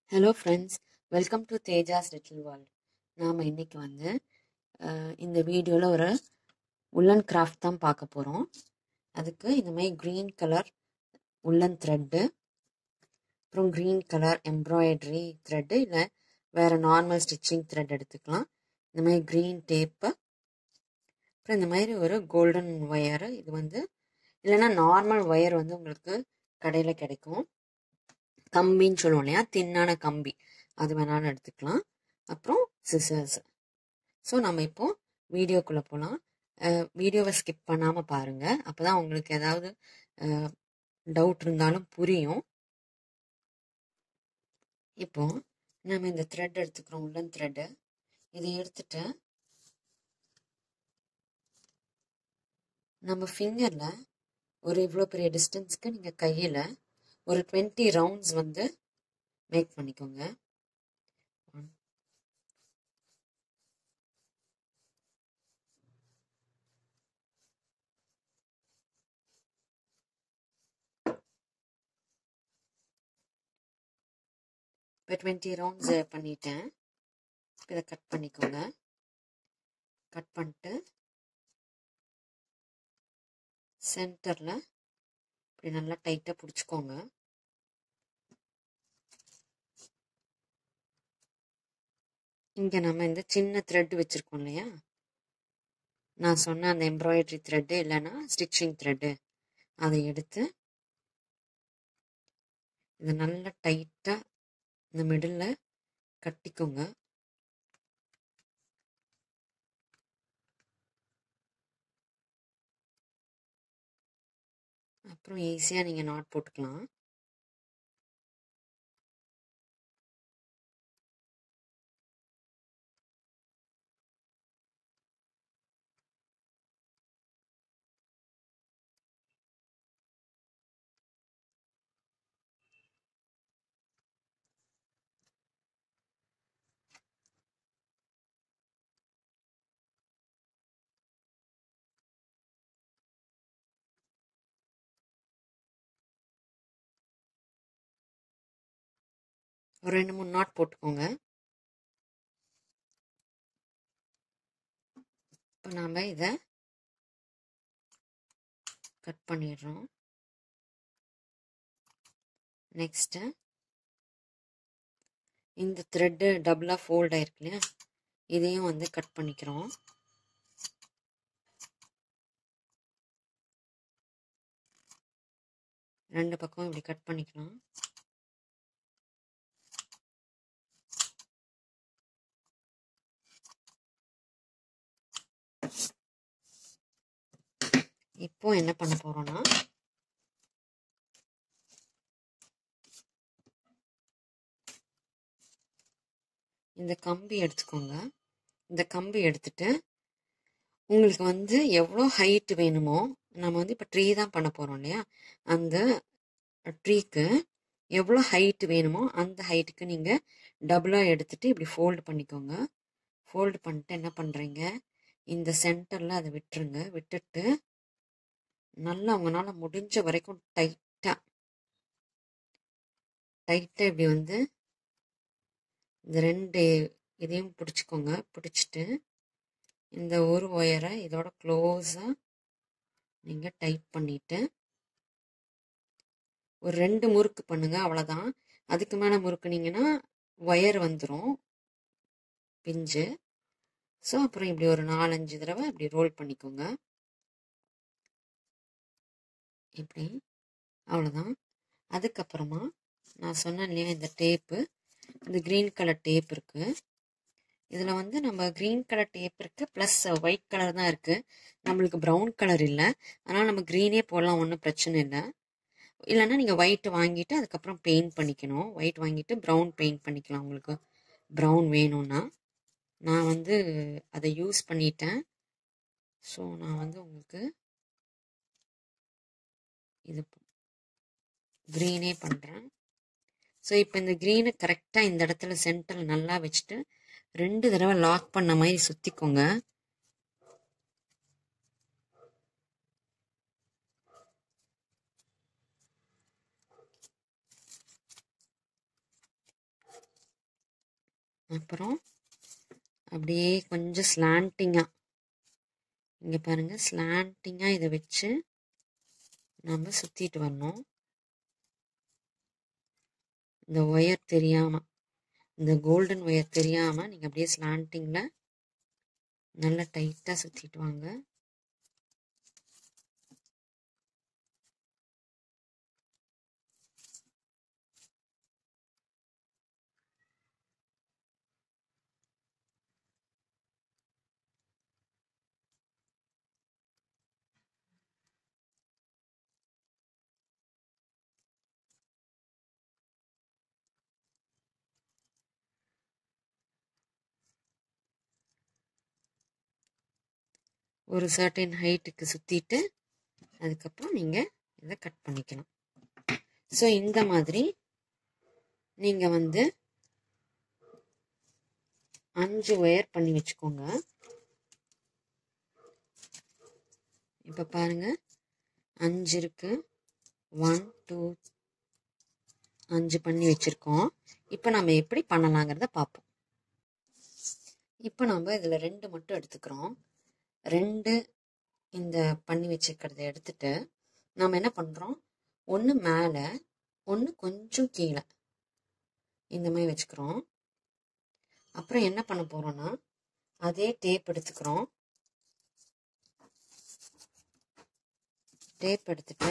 Hello friends welcome to Tejas little world நாம் இன்னைக்கு வந்து அஹ், இந்த வீடியோவில் ஒரு உள்ளன் கிராஃப்ட் தான் பார்க்க போகிறோம் அதுக்கு இந்த மாதிரி க்ரீன் கலர் உள்ளன் த்ரெட்டு அப்புறம் க்ரீன் கலர் எம்ப்ராய்டரி த்ரெட்டு இல்லை வேறு நார்மல் ஸ்டிச்சிங் த்ரெட் எடுத்துக்கலாம் இந்த மாதிரி க்ரீன் டேப்பு அப்புறம் இந்த மாதிரி ஒரு கோல்டன் ஒயரு இது வந்து இல்லைன்னா நார்மல் ஒயர் வந்து உங்களுக்கு கடையில் கிடைக்கும் கம்பின்னு சொல்லுவோம் இல்லையா தின்னான கம்பி அது வேணாலும் எடுத்துக்கலாம் அப்புறம் சிசர்ஸ் ஸோ நம்ம இப்போ வீடியோக்குள்ளே போகலாம் வீடியோவை ஸ்கிப் பண்ணாமல் பாருங்கள் அப்போ தான் உங்களுக்கு ஏதாவது டவுட் இருந்தாலும் புரியும் இப்போ நம்ம இந்த த்ரெட் எடுத்துக்கிறோம் உள்ளன் த்ரெட்டு இதை எடுத்துட்டு நம்ம ஃபிங்கரில் ஒரு இவ்வளோ பெரிய டிஸ்டன்ஸ்க்கு நீங்கள் கையில் ஒரு டுவெண்ட்டி ரவுண்ட்ஸ் வந்து மேக் பண்ணிக்கோங்க One. இப்போ டுவெண்ட்டி ரவுண்ட்ஸ் பண்ணிட்டேன் இதை கட் பண்ணிக்கோங்க கட் பண்ணிட்டு சென்டரில் இப்படி நல்லா டைட்டாக பிடிச்சிக்கோங்க இங்கே நம்ம இந்த சின்ன த்ரெட் வச்சுருக்கோம் இல்லையா நான் சொன்ன அந்த எம்ப்ராய்டரி த்ரெட்டு இல்லைன்னா ஸ்டிச்சிங் த்ரெட்டு அதை எடுத்து இதை நல்லா டைட்டாக இந்த மிடில் கட்டிக்கோங்க அப்புறம் ஈஸியாக நீங்கள் நாட் போட்டுக்கலாம் ஒரு ரெண்டு மூணு நாட் போட்டுக்கோங்க இப்போ நாம் இதை கட் பண்ணிடுறோம் நெக்ஸ்ட்டு இந்த த்ரெட்டு டபுளாக ஃபோல்ட் ஆயிருக்கு இல்லையா இதையும் வந்து கட் பண்ணிக்கிறோம் ரெண்டு பக்கம் இப்படி கட் பண்ணிக்கலாம் இப்போ என்ன பண்ண போறோம்னா இந்த கம்பி எடுத்துக்கோங்க இந்த கம்பி எடுத்துட்டு உங்களுக்கு வந்து எவ்வளோ ஹைட் வேணுமோ நம்ம வந்து இப்போ ட்ரீ தான் பண்ண போகிறோம் இல்லையா அந்த ட்ரீக்கு எவ்வளோ ஹைட் வேணுமோ அந்த ஹைட்டுக்கு நீங்கள் டபுளாக எடுத்துட்டு இப்படி ஃபோல்டு பண்ணிக்கோங்க ஃபோல்டு பண்ணிட்டு என்ன பண்ணுறீங்க இந்த சென்டரில் அதை விட்டுருங்க விட்டுட்டு நல்லா உங்களால் முடிஞ்ச வரைக்கும் டைட்டாக டைட்டாக இப்படி வந்து இந்த ரெண்டு இதையும் பிடிச்சிக்கோங்க பிடிச்சிட்டு இந்த ஒரு ஒயரை இதோட க்ளோஸாக நீங்கள் டைட் பண்ணிவிட்டு ஒரு ரெண்டு முறுக்கு பண்ணுங்க அவ்வளோதான் அதுக்கு மேலே முறுக்குனீங்கன்னா ஒயர் வந்துடும் பிஞ்சு ஸோ அப்புறம் இப்படி ஒரு நாலஞ்சு தடவை இப்படி ரோல் பண்ணிக்கோங்க இப்படி அவ்வளோதான் அதுக்கப்புறமா நான் சொன்னேன் இல்லையா இந்த டேப்பு இந்த க்ரீன் கலர் டேப் இருக்குது இதில் வந்து நம்ம க்ரீன் கலர் டேப் இருக்குது ப்ளஸ் ஒயிட் கலர் தான் இருக்குது நம்மளுக்கு ப்ரௌன் கலர் இல்லை அதனால் நம்ம க்ரீனே போடலாம் ஒன்றும் பிரச்சனை இல்லை இல்லைன்னா நீங்கள் ஒயிட் வாங்கிட்டு அதுக்கப்புறம் பெயிண்ட் பண்ணிக்கணும் ஒயிட் வாங்கிட்டு ப்ரௌன் பெயிண்ட் பண்ணிக்கலாம் உங்களுக்கு ப்ரௌன் வேணும்னா நான் வந்து அதை யூஸ் பண்ணிட்டேன் ஸோ நான் வந்து உங்களுக்கு இது க்ரீனே பண்ணுறேன் ஸோ இப்போ இந்த க்ரீனை கரெக்டாக இந்த இடத்துல சென்டரில் நல்லா வச்சுட்டு ரெண்டு தடவை லாக் பண்ண மாதிரி சுற்றிக்கோங்க அப்புறம் அப்படியே கொஞ்சம் ஸ்லாண்டிங்காக இங்கே பாருங்கள் ஸ்லாண்டிங்காக இதை வச்சு நம்ம சுற்றிட்டு வரணும் இந்த ஒயர் தெரியாமல் இந்த கோல்டன் ஒயர் தெரியாமல் நீங்கள் அப்படியே ஸ்லாண்டிங்கில் நல்லா டைட்டாக சுற்றிட்டு வாங்க ஒரு சர்டன் ஹைட்டுக்கு சுற்றிட்டு அதுக்கப்புறம் நீங்கள் இதை கட் பண்ணிக்கணும் ஸோ இந்த மாதிரி நீங்கள் வந்து அஞ்சு ஒயர் பண்ணி வச்சுக்கோங்க இப்போ பாருங்க அஞ்சு இருக்கு ஒன் டூ அஞ்சு பண்ணி வச்சுருக்கோம் இப்போ நம்ம எப்படி பண்ணலாங்கிறத பார்ப்போம் இப்போ நம்ம இதில் ரெண்டு மட்டும் எடுத்துக்கிறோம் ரெண்டு இந்த பண்ணி வச்சுருக்கிறத எடுத்துட்டு நம்ம என்ன பண்ணுறோம் ஒன்று மேலே ஒன்று கொஞ்சம் கீழே இந்த மாதிரி வச்சுக்கிறோம் அப்புறம் என்ன பண்ண போகிறோன்னா அதே டேப் எடுத்துக்கிறோம் டேப் எடுத்துட்டு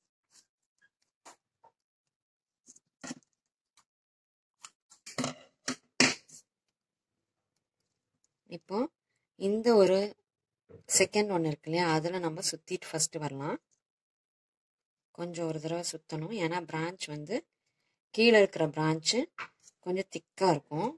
இப்போ இந்த ஒரு செகண்ட் ஒன்று இருக்கு இல்லையா அதில் நம்ம சுற்றிட்டு ஃபஸ்ட்டு வரலாம் கொஞ்சம் ஒரு தடவை சுற்றணும் ஏன்னா பிரான்ச் வந்து கீழே இருக்கிற பிரான்ச்சு கொஞ்சம் திக்காக இருக்கும்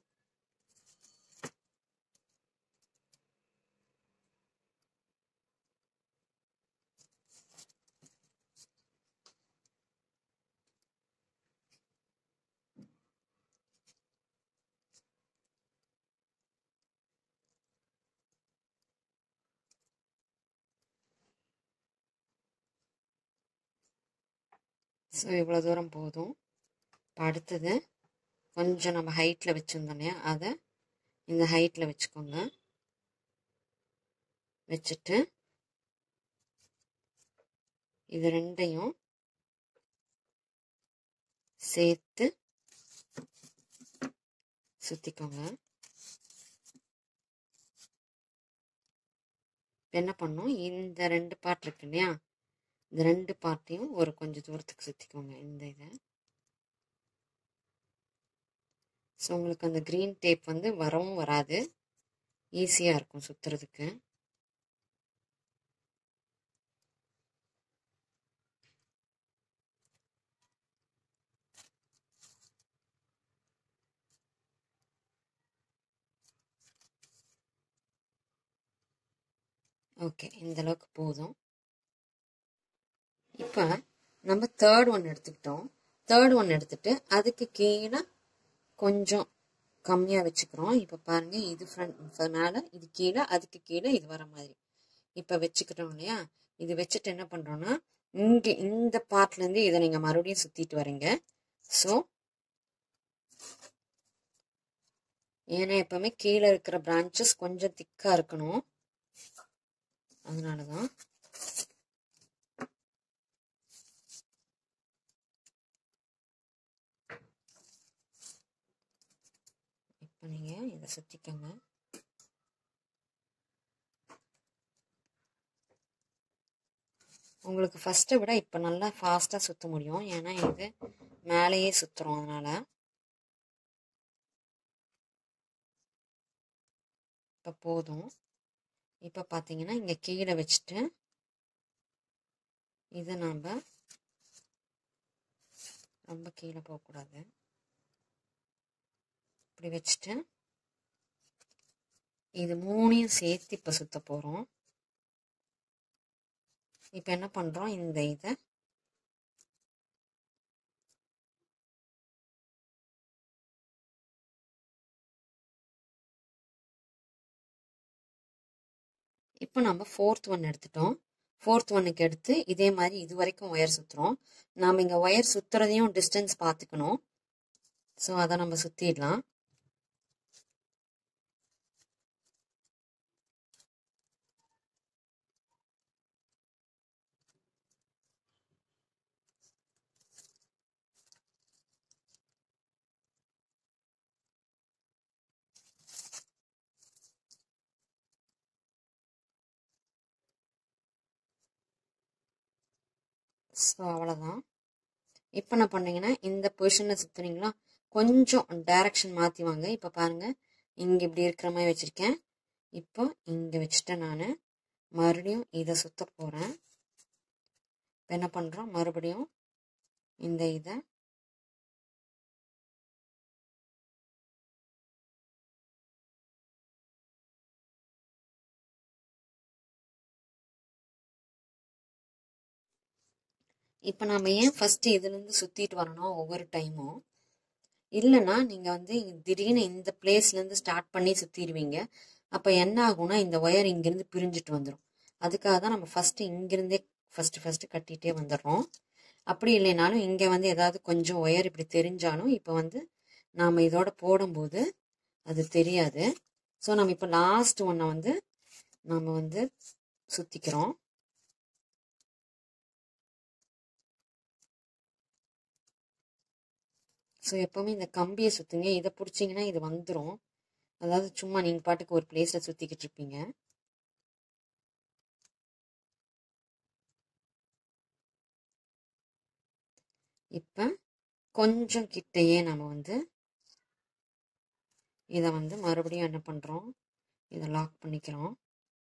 ஸோ இவ்வளோ தூரம் போதும் இப்போ அடுத்தது கொஞ்சம் நம்ம ஹைட்டில் வச்சுருந்தோம் இல்லையா அதை இந்த ஹைட்டில் வச்சுக்கோங்க வச்சுட்டு இது ரெண்டையும் சேர்த்து சுற்றிக்கோங்க என்ன பண்ணும் இந்த ரெண்டு பார்ட் இருக்கு இல்லையா இந்த ரெண்டு பார்ட்டையும் ஒரு கொஞ்சம் தூரத்துக்கு சுற்றிக்கோங்க இந்த இதை ஸோ உங்களுக்கு அந்த க்ரீன் டேப் வந்து வரவும் வராது ஈஸியாக இருக்கும் சுற்றுறதுக்கு ஓகே இந்த அளவுக்கு போதும் இப்போ நம்ம தேர்ட் ஒன் எடுத்துக்கிட்டோம் தேர்ட் ஒன் எடுத்துட்டு அதுக்கு கீழே கொஞ்சம் கம்மியாக வச்சுக்கிறோம் இப்போ பாருங்க இது ஃப்ரண்ட் மேலே இது கீழே அதுக்கு கீழே இது வர மாதிரி இப்போ வச்சுக்கிட்டோம் இல்லையா இது வச்சுட்டு என்ன பண்ணுறோன்னா இங்கே இந்த பார்ட்லேருந்து இதை நீங்கள் மறுபடியும் சுற்றிட்டு வரீங்க ஸோ ஏன்னா எப்பவுமே கீழே இருக்கிற பிரான்ச்சஸ் கொஞ்சம் திக்காக இருக்கணும் அதனால தான் இப்போ நீங்கள் இதை சுற்றிக்கோங்க உங்களுக்கு ஃபஸ்ட்டை விட இப்போ நல்லா ஃபாஸ்ட்டாக சுற்ற முடியும் ஏன்னா இது மேலேயே சுற்றுறோம் அதனால் இப்போ போதும் இப்போ பார்த்தீங்கன்னா இங்கே கீழே வச்சுட்டு இதை நாம் ரொம்ப கீழே போகக்கூடாது இப்படி வச்சுட்டு இது மூணையும் சேர்த்து இப்போ சுத்த போகிறோம் இப்போ என்ன பண்ணுறோம் இந்த இதை இப்போ நம்ம ஃபோர்த் ஒன் எடுத்துட்டோம் ஃபோர்த் ஒன்னுக்கு எடுத்து இதே மாதிரி இது வரைக்கும் ஒயர் சுற்றுறோம் நாம் இங்கே ஒயர் சுற்றுறதையும் டிஸ்டன்ஸ் பார்த்துக்கணும் ஸோ அதை நம்ம சுற்றிடலாம் ஸோ அவ்வளோதான் இப்போ என்ன பண்ணீங்கன்னா இந்த பொசிஷனில் சுற்றுனீங்களா கொஞ்சம் டைரக்ஷன் மாற்றி வாங்க இப்போ பாருங்கள் இங்கே இப்படி இருக்கிற மாதிரி வச்சுருக்கேன் இப்போ இங்கே வச்சுட்டேன் நான் மறுபடியும் இதை சுற்ற போகிறேன் இப்போ என்ன பண்ணுறோம் மறுபடியும் இந்த இதை இப்போ நம்ம ஏன் ஃபஸ்ட்டு இதுலேருந்து சுற்றிட்டு வரணும் ஒவ்வொரு டைமும் இல்லைன்னா நீங்கள் வந்து திடீர்னு இந்த பிளேஸ்லேருந்து ஸ்டார்ட் பண்ணி சுற்றிடுவீங்க அப்போ என்ன ஆகும்னா இந்த ஒயர் இங்கேருந்து பிரிஞ்சுட்டு வந்துடும் அதுக்காக தான் நம்ம ஃபஸ்ட்டு இங்கேருந்தே ஃபஸ்ட்டு ஃபஸ்ட்டு கட்டிகிட்டே வந்துடுறோம் அப்படி இல்லைனாலும் இங்கே வந்து ஏதாவது கொஞ்சம் ஒயர் இப்படி தெரிஞ்சாலும் இப்போ வந்து நாம் இதோட போடும்போது அது தெரியாது ஸோ நம்ம இப்போ லாஸ்ட் ஒன்றை வந்து நாம் வந்து சுற்றிக்கிறோம் ஸோ எப்போவுமே இந்த கம்பியை சுற்றுங்க இதை பிடிச்சிங்கன்னா இது வந்துடும் அதாவது சும்மா நீங்கள் பாட்டுக்கு ஒரு பிளேஸில் சுற்றிக்கிட்டு இருப்பீங்க இப்போ கொஞ்சம் கிட்டையே நம்ம வந்து இதை வந்து மறுபடியும் என்ன பண்ணுறோம் இதை லாக் பண்ணிக்கிறோம்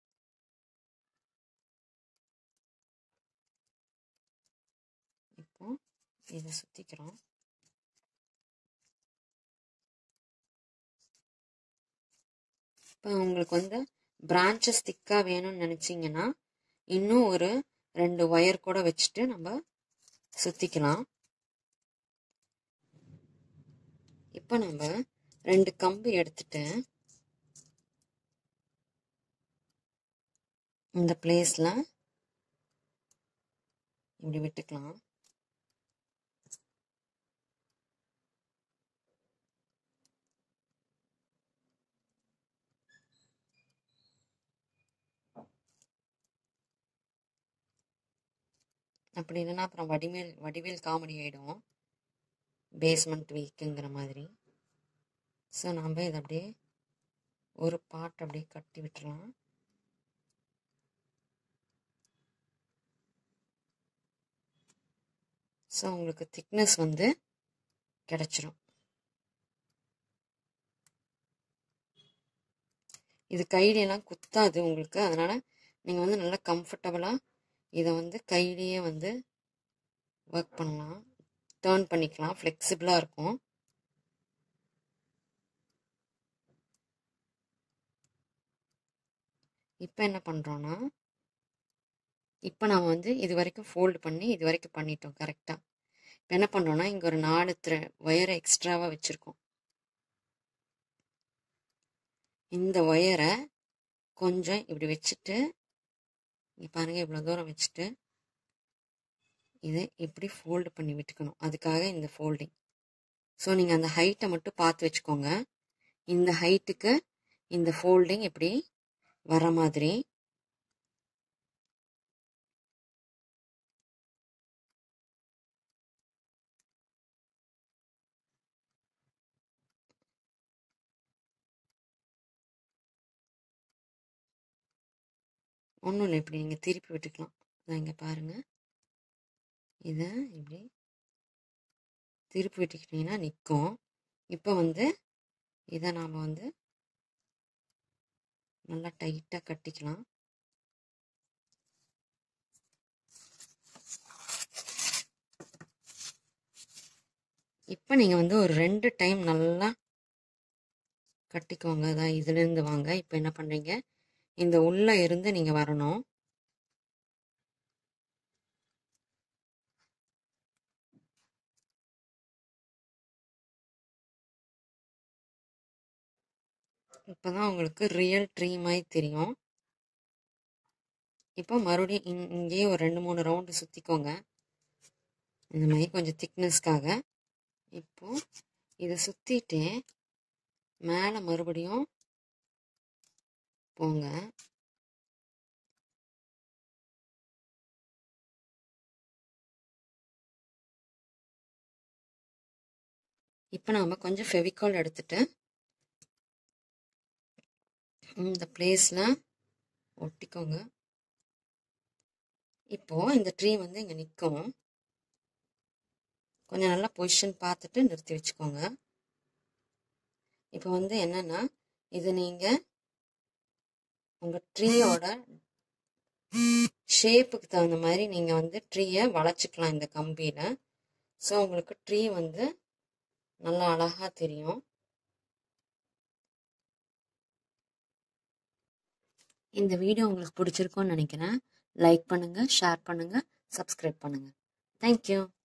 இப்போ இதை சுற்றிக்கிறோம் இப்போ உங்களுக்கு வந்து பிரான்ச்சஸ் திக்காக வேணும்னு நினச்சிங்கன்னா இன்னும் ஒரு ரெண்டு ஒயர் கூட வச்சுட்டு நம்ம சுற்றிக்கலாம் இப்போ நம்ம ரெண்டு கம்பு எடுத்துட்டு இந்த பிளேஸில் இப்படி விட்டுக்கலாம் அப்படி இல்லைன்னா அப்புறம் வடிவேல் வடிவேல் காமெடி ஆகிடும் பேஸ்மெண்ட் வீக்குங்கிற மாதிரி ஸோ நாம் இதை அப்படியே ஒரு பாட் அப்படியே கட்டி விட்டுறலாம் ஸோ உங்களுக்கு திக்னஸ் வந்து கிடச்சிரும் இது கையிலெல்லாம் குத்தாது உங்களுக்கு அதனால் நீங்கள் வந்து நல்லா கம்ஃபர்டபுளாக இதை வந்து கையிலேயே வந்து ஒர்க் பண்ணலாம் டேர்ன் பண்ணிக்கலாம் ஃப்ளெக்சிபிளாக இருக்கும் இப்போ என்ன பண்ணுறோன்னா இப்போ நாம் வந்து இது வரைக்கும் ஃபோல்டு பண்ணி இது வரைக்கும் பண்ணிட்டோம் கரெக்டாக இப்போ என்ன பண்ணுறோன்னா இங்கே ஒரு நாலு த்ரெ ஒயரை எக்ஸ்ட்ராவாக வச்சுருக்கோம் இந்த ஒயரை கொஞ்சம் இப்படி வச்சுட்டு இங்கே பாருங்கள் இவ்வளோ தூரம் வச்சுட்டு இதை இப்படி ஃபோல்டு பண்ணி விட்டுக்கணும் அதுக்காக இந்த ஃபோல்டிங் ஸோ நீங்கள் அந்த ஹைட்டை மட்டும் பார்த்து வச்சுக்கோங்க இந்த ஹைட்டுக்கு இந்த ஃபோல்டிங் இப்படி வர மாதிரி ஒன்றும் இல்லை இப்படி நீங்கள் திருப்பி விட்டுக்கலாம் அதான் இங்கே பாருங்கள் இதை இப்படி திருப்பி விட்டுக்கிட்டிங்கன்னா நிற்கும் இப்போ வந்து இதை நாம் வந்து நல்லா டைட்டாக கட்டிக்கலாம் இப்போ நீங்கள் வந்து ஒரு ரெண்டு டைம் நல்லா கட்டிக்கோங்க அதான் இதுலேருந்து வாங்க இப்போ என்ன பண்ணுறீங்க இந்த உள்ளே இருந்து நீங்கள் வரணும் இப்போ தான் உங்களுக்கு ரியல் ட்ரீ மாதிரி தெரியும் இப்போ மறுபடியும் இங் இங்கேயே ஒரு ரெண்டு மூணு ரவுண்டு சுற்றிக்கோங்க இந்த மாதிரி கொஞ்சம் திக்னஸ்க்காக இப்போ இதை சுற்றிட்டு மேலே மறுபடியும் போங்க இப்போ நாம் கொஞ்சம் ஃபெவிகால் எடுத்துட்டு இந்த பிளேஸில் ஒட்டிக்கோங்க இப்போது இந்த ட்ரீ வந்து இங்கே நிற்கும் கொஞ்சம் நல்லா பொசிஷன் பார்த்துட்டு நிறுத்தி வச்சுக்கோங்க இப்போ வந்து என்னன்னா இது நீங்கள் உங்கள் ட்ரீயோட ஷேப்புக்கு தகுந்த மாதிரி நீங்கள் வந்து ட்ரீயை வளைச்சிக்கலாம் இந்த கம்பியில் ஸோ உங்களுக்கு ட்ரீ வந்து நல்லா அழகாக தெரியும் இந்த வீடியோ உங்களுக்கு பிடிச்சிருக்கும்னு நினைக்கிறேன் லைக் பண்ணுங்கள் ஷேர் பண்ணுங்கள் சப்ஸ்கிரைப் பண்ணுங்கள் தேங்க்யூ